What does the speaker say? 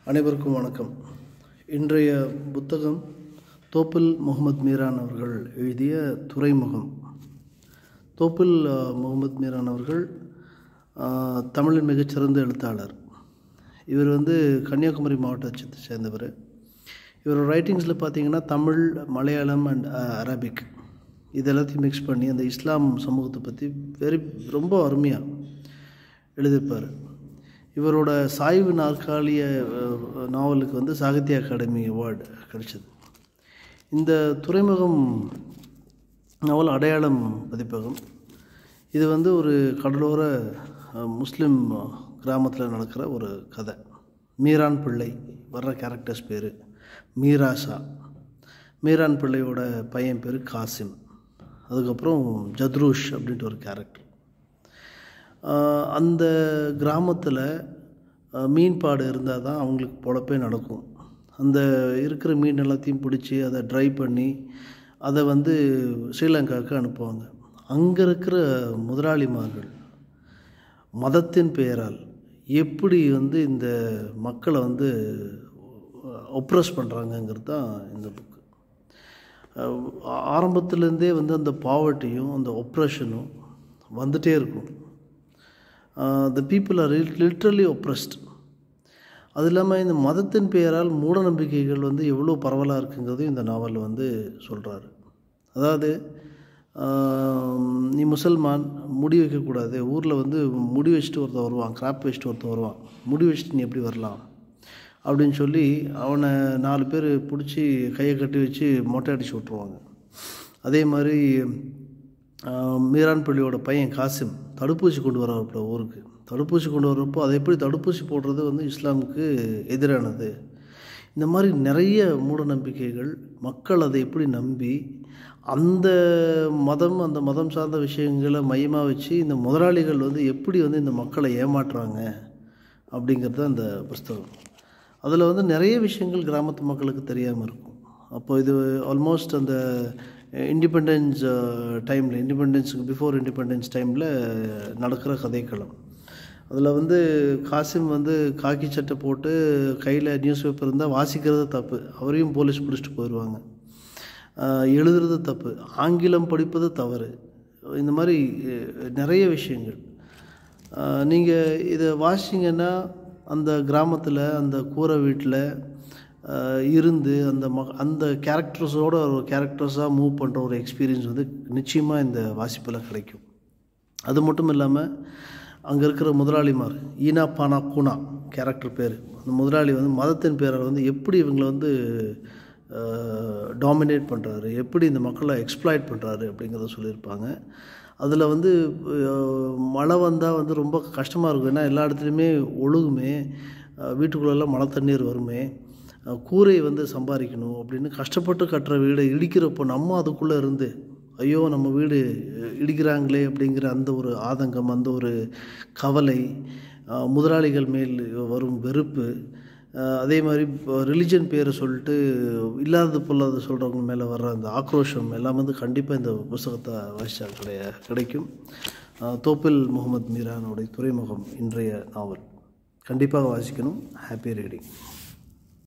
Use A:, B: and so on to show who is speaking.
A: அனைவருக்கும் வணக்கம் இன்றைய புத்தகம் தோப்பில் முகமது மீரான் அவர்கள் எழுதிய துறைமுகம் தோப்பில் அஹ், முகமது மீரான் அவர்கள் அஹ், தமிழின் மிகச்சிறந்த எழுத்தாளர் இவர் வந்து கன்னியாகுமரி மாவட்டத்தை சேர்ந்தவர் இவரோட ரைட்டிங்ஸில் பார்த்தீங்கன்னா தமிழ் மலையாளம் அண்ட் அரபிக் இது எல்லாத்தையும் மிக்ஸ் பண்ணி அந்த இஸ்லாம் சமூகத்தை பற்றி வெரி ரொம்ப அருமையாக எழுதியிருப்பார் இவரோட சாய்வு நாற்காலிய அஹ், நாவலுக்கு வந்து சாகித்ய அகாடமி அவார்டு கிடைச்சது இந்த துறைமுகம் நாவல் அடையாளம் பதிப்பகம் இது வந்து ஒரு கடலோர அஹ், முஸ்லிம் கிராமத்தில் நடக்கிற ஒரு கதை மீரான் பிள்ளை வர்ற கேரக்டர்ஸ் பேர் மீராஷா மீரான் பிள்ளையோட பையன் பேர் காசிம் அதுக்கப்புறம் ஜத்ரூஷ் அப்படின்ட்டு ஒரு கேரக்டர் ஆஹ் அந்த கிராமத்தில் மீன்பாடு இருந்தால் தான் அவங்களுக்கு பொழப்பே நடக்கும் அந்த இருக்கிற மீன் எல்லாத்தையும் பிடிச்சி அதை ட்ரை பண்ணி அதை வந்து ஸ்ரீலங்காவுக்கு அனுப்புவாங்க அங்கே இருக்கிற முதலாளிமார்கள் மதத்தின் பெயரால் எப்படி வந்து இந்த மக்களை வந்து ஒப்ரஸ் பண்ணுறாங்கங்கிறது தான் இந்த புக்கு ஆரம்பத்துலேருந்தே வந்து அந்த பாவர்ட்டியும் அந்த ஒப்ரெஷனும் வந்துட்டே இருக்கும் the people are literally oppressed அது இல்லாமல் இந்த மதத்தின் பெயரால் மூட நம்பிக்கைகள் வந்து எவ்வளோ பரவலாக இருக்குங்கிறதையும் இந்த நாவலில் வந்து சொல்கிறாரு அதாவது ஆஹ், நீ முசல்மான் முடி வைக்கக்கூடாது ஊரில் வந்து முடி வச்சுட்டு ஒருத்தன் வருவான் கிராப் வச்சுட்டு ஒருத்தன் வருவான் முடி வச்சுட்டு நீ எப்படி வரலாம் அப்படின்னு சொல்லி அவனை நாலு பேர் பிடிச்சி கையை கட்டி வச்சு மொட்டை அடிச்சு விட்ருவாங்க அதே மாதிரி ஆஹ், மீரான் பள்ளியோட பையன் காசிம் தடுப்பூசி கொண்டு வராப்புல ஊருக்கு தடுப்பூசி கொண்டு வரப்போ அதை எப்படி தடுப்பூசி போடுறது வந்து இஸ்லாமுக்கு எதிரானது இந்த மாதிரி நிறைய மூட நம்பிக்கைகள் மக்கள் அதை எப்படி நம்பி அந்த மதம் அந்த மதம் சார்ந்த விஷயங்களை மையமாக வச்சு இந்த முதலாளிகள் வந்து எப்படி வந்து இந்த மக்களை ஏமாற்றுறாங்க அப்படிங்கிறது தான் அந்த புஸ்தகம் அதில் வந்து நிறைய விஷயங்கள் கிராமத்து மக்களுக்கு தெரியாமல் இருக்கும் அப்போ இது ஆல்மோஸ்ட் அந்த இண்டிபெண்டன்ஸ் டைமில் இண்டிபெண்டன்ஸுக்கு பிஃபோர் இண்டிபெண்டன்ஸ் டைமில் நடக்கிற கதைக்களம் அதில் வந்து காசிம் வந்து காக்கி சட்டை போட்டு கையில் நியூஸ் பேப்பர் இருந்தால் வாசிக்கிறது தப்பு அவரையும் போலீஸ் பிடிச்சிட்டு போயிடுவாங்க ஆஹ் எழுதுறது தப்பு ஆங்கிலம் படிப்பது தவறு இந்த மாதிரி அஹ், நிறைய விஷயங்கள் நீங்கள் இதை வாசிங்கன்னா அந்த கிராமத்தில் அந்த கூரை வீட்டில் இருந்து அந்த ம அந்த கேரக்டர்ஸோட ஒரு கேரக்டர்ஸாக மூவ் பண்ணுற ஒரு எக்ஸ்பீரியன்ஸ் வந்து நிச்சயமாக இந்த வாசிப்பில் கிடைக்கும் அது மட்டும் இல்லாமல் அங்கே இருக்கிற முதலாளிமார் ஈனா பானா கூனா கேரக்டர் பேர் அந்த முதலாளி வந்து மதத்தின் பேரால் வந்து எப்படி இவங்களை வந்து டாமினேட் பண்ணுறாரு எப்படி இந்த மக்களை எக்ஸ்ப்ளாய்ட் பண்ணுறாரு அப்படிங்கிறத சொல்லியிருப்பாங்க அதில் வந்து அஹ், மழை வந்தால் வந்து ரொம்ப கஷ்டமாக இருக்கும் ஏன்னா எல்லா இடத்துலையுமே ஒழுகுமே அஹ், வீட்டுக்குள்ளெல்லாம் மழை தண்ணீர் வருமே அஹ், கூரை வந்து சம்பாதிக்கணும் அப்படின்னு கஷ்டப்பட்டு கட்டுற வீடை இடிக்கிறப்போ நம்ம அதுக்குள்ளே இருந்து ஐயோ நம்ம வீடு அஹ், இடிக்கிறாங்களே அப்படிங்கிற அந்த ஒரு ஆதங்கம் அந்த ஒரு கவலை அஹ், முதலாளிகள் மேல் வரும் வெறுப்பு அஹ், அதே மாதிரி ரிலிஜன் பேரை சொல்லிட்டு இல்லாதது பொல்லாத சொல்கிறவங்க மேலே வர்ற அந்த ஆக்ரோஷம் எல்லாம் வந்து கண்டிப்பாக இந்த புஸ்தகத்தை வாசித்தா கிடை கிடைக்கும் அஹ், தோப்பில் முகமது மீரானுடைய துறைமுகம் இன்றைய நாவல் கண்டிப்பாக வாசிக்கணும் ஹாப்பி ரீடிங்